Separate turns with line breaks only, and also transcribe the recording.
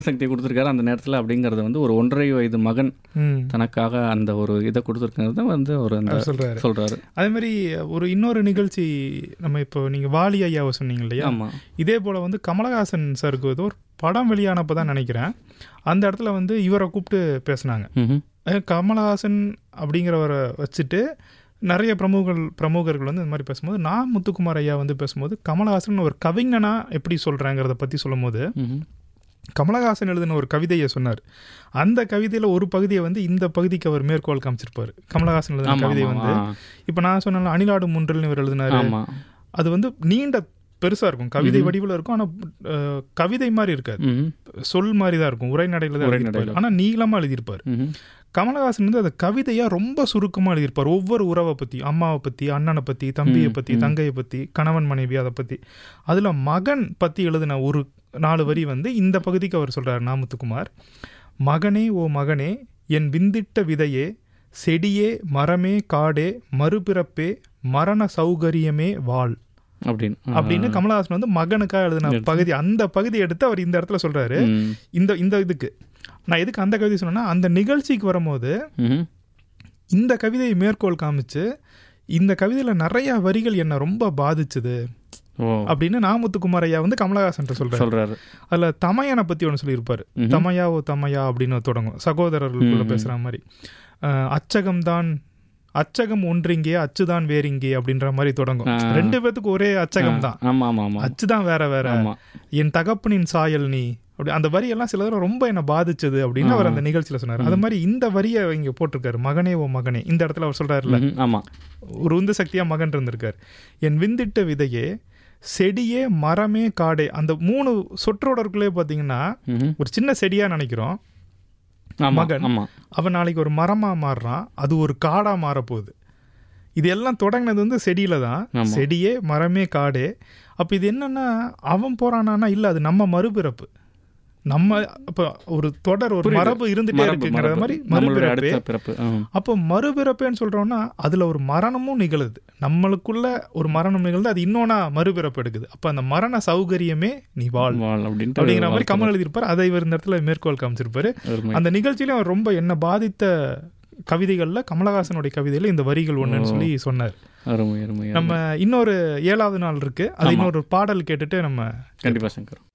சக்தி கொடுத்துருக்காரு அந்த நேரத்தில் அப்படிங்கிறது வந்து ஒரு ஒன்றரை வயது மகன்
ம்
தனக்காக அந்த ஒரு இதை கொடுத்துருக்கிறது வந்து ஒரு அந்த
அவர் சொல்றாரு
சொல்றாரு
அதே மாதிரி ஒரு இன்னொரு நிகழ்ச்சி நம்ம இப்போ நீங்க வாலி ஐயாவை சொன்னீங்க இல்லையா
ஆமா
இதே போல வந்து கமலஹாசன் சாருக்கு ஏதோ ஒரு படம் வெளியானப்போ தான் நினைக்கிறேன் அந்த இடத்துல வந்து இவரை கூப்பிட்டு பேசுனாங்க
ம்ஹும்.
அஹ் கமலஹாசன் அப்படிங்கிறவரை வச்சுட்டு நிறைய பிரமுகர்கள் பிரமுகர்கள் வந்து இந்த மாதிரி பேசும்போது நான் முத்துக்குமார் ஐயா வந்து பேசும்போது கமலஹாசன் ஒரு கவிஞனா எப்படி சொல்கிறேங்கிறத பற்றி சொல்லும்போது
ம்ஹும்.
கமலஹாசன் எழுதின ஒரு கவிதையை சொன்னார் அந்த கவிதையில் ஒரு பகுதியை வந்து இந்த பகுதிக்கு அவர் மேற்கோள் காமிச்சிருப்பார் கமலஹாசன் எழுதின
ஆமா,
கவிதை
ஆமா,
வந்து
ஆ.
இப்போ நான் சொன்ன அணிலாடு முன்றில் இவர் எழுதினாரு
ஆமா
அது வந்து நீண்ட பெருசா இருக்கும் கவிதை
ம்ஹும்.
வடிவில் இருக்கும் ஆனால் கவிதை மாதிரி இருக்காது
ம்ஹும்.
சொல் மாதிரி தான் இருக்கும் உரைநடையில் தான்
உரைநடையில.
எழுதியிருப்பார் ஆனால் நீளமாக எழுதியிருப்பார்
ம்ஹும்.
கமலஹாசன் வந்து அதை கவிதையா ரொம்ப சுருக்கமாக எழுதியிருப்பார் ஒவ்வொரு உறவை பற்றி அம்மாவை பற்றி அண்ணனை பற்றி தம்பியை
ம்,
பற்றி
ம்.
தங்கையை பற்றி கணவன் மனைவி அதை பற்றி அதில் மகன் பற்றி எழுதின ஒரு நாலு வரி வந்து இந்த பகுதிக்கு அவர் சொல்றார் நாமுத்துக்குமார் மகனே ஓ மகனே என் விந்திட்ட விதையே செடியே மரமே காடே மறுபிறப்பே மரண சௌகரியமே வாழ்
அப்படின்னு ஆ.
அப்படின்னு கமலஹாசன் வந்து மகனுக்காக எழுதின
எடுத்து.
பகுதி அந்த பகுதி எடுத்து அவர் இந்த இடத்துல சொல்றாரு
ம்.
இந்த இந்த இதுக்கு நான் எதுக்கு அந்த கவிதை சொன்னேன்னா அந்த நிகழ்ச்சிக்கு வரும்போது
ம்ஹும்.
இந்த கவிதையை மேற்கோள் காமிச்சு இந்த கவிதையில நிறைய வரிகள் என்ன ரொம்ப பாதிச்சுது
ஓ
அப்படின்னு நாமுத்துக்குமார் ஐயா வந்து கமலஹாசன் சொல்றாரு
சொல்றாரு
அதுல தமையனை பத்தி ஒன்று சொல்லியிருப்பாரு
ம்ஹும்.
தமையா ஓ தமையா அப்படின்னு தொடங்கும் சகோதரர்களுக்குள்ள
ம், ம்.
பேசுற மாதிரி அஹ், அச்சகம்தான் அச்சகம் ஒன்றிங்கே அச்சுதான் வேறிங்கே அப்படின்ற மாதிரி தொடங்கும்
ஆ.
ரெண்டு பேத்துக்கு ஒரே அச்சகம் தான்
ஆமா ஆமா ஆமா
அச்சுதான் வேற வேற
ஆமா
என் தகப்பனின் சாயல் நீ அப்படி அந்த வரியெல்லாம் சில தடவை ரொம்ப என்ன பாதிச்சது அப்படின்னு அவர்
ஆ.
அந்த நிகழ்ச்சியில சொன்னார் அது மாதிரி இந்த வரியை இங்க போட்டிருக்காரு மகனே ஓ மகனே இந்த இடத்துல அவர் சொல்றாருல்ல
ம்ஹும். ஆமா
ஒரு உந்து சக்தியா மகன் இருந்திருக்கார் என் விந்திட்ட விதையே செடியே மரமே காடே அந்த மூணு சொற்றொடருக்குள்ளே பார்த்தீங்கன்னா
ம்ஹும்.
ஒரு சின்ன செடியா நினைக்கிறோம்
ஆமா
மகன்.
ஆமா
அவன் நாளைக்கு ஒரு மரமா மாறுறான் அது ஒரு காடா மாறப்போகுது இது எல்லாம் தொடங்கினது வந்து செடியில தான்
ஆமா.
செடியே மரமே காடே அப்ப இது என்னன்னா அவன் போறானா இல்ல அது நம்ம மறுபிறப்பு நம்ம அப்ப ஒரு தொடர் ஒரு
புரியுது.
மரபு இருந்துட்டே
மரபு,
இருக்குங்கிற
மரபு.
மாதிரி
நம்மளுடைய
மறுபிறப்பே
அடுத்த பிறப்பு ஆ.
அப்போ மறுபிறப்பேன்னு சொல்றோம்னா அதுல ஒரு மரணமும் நிகழுது நம்மளுக்குள்ள ஒரு மரணம் நிகழ்ந்து அது இன்னொன்னா மறுபிறப்பு எடுக்குது அப்ப அந்த மரண சௌகரியமே நீ வாழ்
வாழ் அப்படின்ட்டு
அப்படிங்கிற மாதிரி
வாழ்த்து.
கமல் எழுதியிருப்பார் அதை இவர் இந்த இடத்துல மேற்கோள் காமிச்சிருப்பாரு
அருமை.
அந்த நிகழ்ச்சியில அவர் ரொம்ப என்ன பாதித்த கவிதைகள்ல கமலஹாசனுடைய கவிதையில இந்த வரிகள் ஒண்ணுன்னு சொல்லி சொன்னார்
அருமை அருமை
நம்ம இன்னொரு ஏழாவது நாள் இருக்கு அது
ஆமா.
இன்னொரு பாடல் கேட்டுட்டு நம்ம
கண்டிப்பா சங்கர்